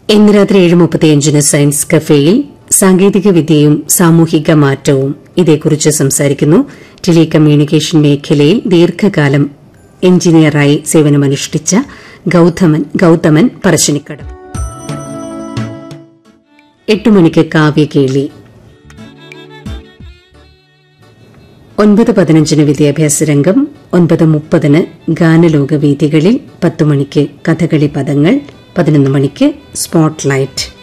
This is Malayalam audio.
ഇന്ന് രാത്രി ഏഴ് മുപ്പത്തിയഞ്ചിന് സയൻസ് കഫേയിൽ സാങ്കേതിക വിദ്യയും സാമൂഹിക മാറ്റവും ഇതേക്കുറിച്ച് സംസാരിക്കുന്നു ടെലികമ്മ്യൂണിക്കേഷൻ മേഖലയിൽ ദീർഘകാലം എഞ്ചിനീയറായി സേവനമനുഷ്ഠിച്ച ഗൌതമൻ ഗൌതമൻ പറശ്ശിനിക്കടം എട്ട് മണിക്ക് കാവ്യകേളി ഒൻപത് പതിനഞ്ചിന് വിദ്യാഭ്യാസ രംഗം ഒൻപത് മുപ്പതിന് ഗാനലോക വേദികളിൽ പത്ത് മണിക്ക് കഥകളി പദങ്ങൾ പതിനൊന്ന് മണിക്ക് സ്പോട്ട്ലൈറ്റ്